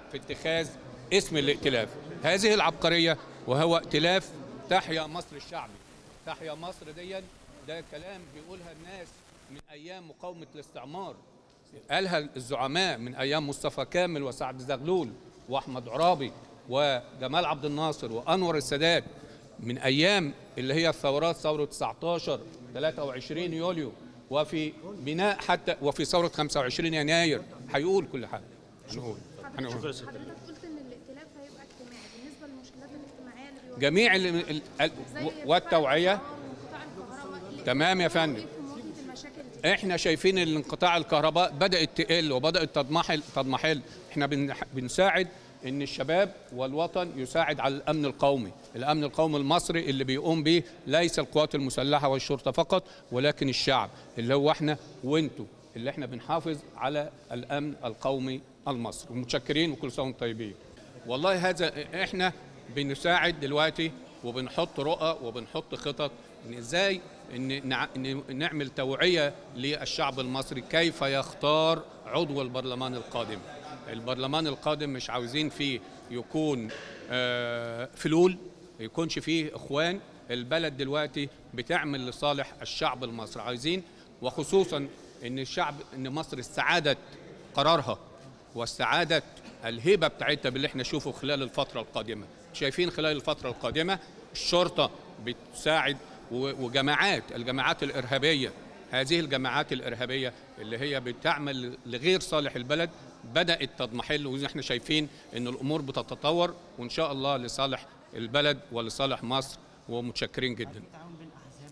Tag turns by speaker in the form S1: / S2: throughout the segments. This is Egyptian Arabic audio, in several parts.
S1: في اتخاذ اسم الائتلاف هذه العبقريه وهو ائتلاف تحيا مصر الشعبي تحيا مصر ديا ده كلام بيقولها الناس من ايام مقاومه الاستعمار قالها الزعماء من ايام مصطفى كامل وسعد زغلول واحمد عرابي وجمال عبد الناصر وانور السادات من ايام اللي هي الثورات ثوره 19 23 يوليو وفي بناء حتى وفي ثوره 25 يناير هيقول كل حاجه هنقول هنقول
S2: حضرتك قلت ان الائتلاف هيبقى اجتماعي بالنسبه للمشكلات الاجتماعيه اللي بيواجهها
S1: جميع ال- ال- ال-
S2: زي
S1: والتوعيه
S2: انقطاع الكهرباء اللي
S1: تمام يا فندم.
S2: في مواجهه المشاكل دي
S1: احنا شايفين ان انقطاع الكهرباء بدات تقل وبدات تضمحل تضمحل احنا بن- بنساعد ان الشباب والوطن يساعد على الامن القومي الامن القومي المصري اللي بيقوم به ليس القوات المسلحه والشرطه فقط ولكن الشعب اللي هو احنا وانتوا اللي احنا بنحافظ على الامن القومي المصري ومتشكرين وكل سنه وانتم طيبين والله هذا احنا بنساعد دلوقتي وبنحط رؤى وبنحط خطط ان ازاي ان نع- إن نعمل توعيه للشعب المصري كيف يختار عضو البرلمان القادم البرلمان القادم مش عاوزين فيه يكون آه، فلول يكونش فيه اخوان البلد دلوقتي بتعمل لصالح الشعب المصري عايزين وخصوصا ان الشعب ان مصر استعادت قرارها واستعادت الهيبه بتاعتها باللي احنا نشوفه خلال الفتره القادمه شايفين خلال الفتره القادمه الشرطه بتساعد و- وجماعات الجماعات الارهابيه هذه الجماعات الارهابيه اللي هي بتعمل لغير صالح البلد بدات تضمحل واحنا شايفين ان الامور بتتطور وان شاء الله لصالح البلد ولصالح مصر ومتشكرين جدا
S3: تعاون بين احزاب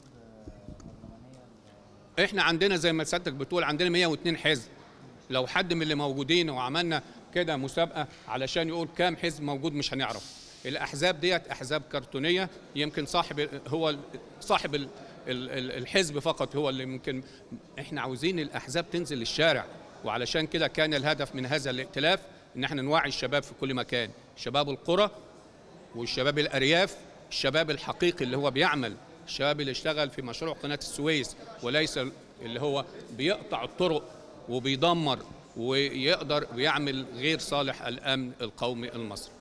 S3: برلمانيه
S1: احنا عندنا زي ما سيادتك بتقول عندنا 102 حزب لو حد من اللي موجودين وعملنا كده مسابقه علشان يقول كام حزب موجود مش هنعرف الاحزاب ديت احزاب كرتونيه يمكن صاحب هو ال- صاحب ال- ال- ال- الحزب فقط هو اللي ممكن احنا عاوزين الاحزاب تنزل الشارع وعلشان كده كان الهدف من هذا الائتلاف ان احنا نوعي الشباب في كل مكان شباب القرى والشباب الارياف الشباب الحقيقي اللي هو بيعمل الشباب اللي اشتغل في مشروع قناه السويس وليس اللي هو بيقطع الطرق وبيدمر ويقدر ويعمل غير صالح الامن القومي المصري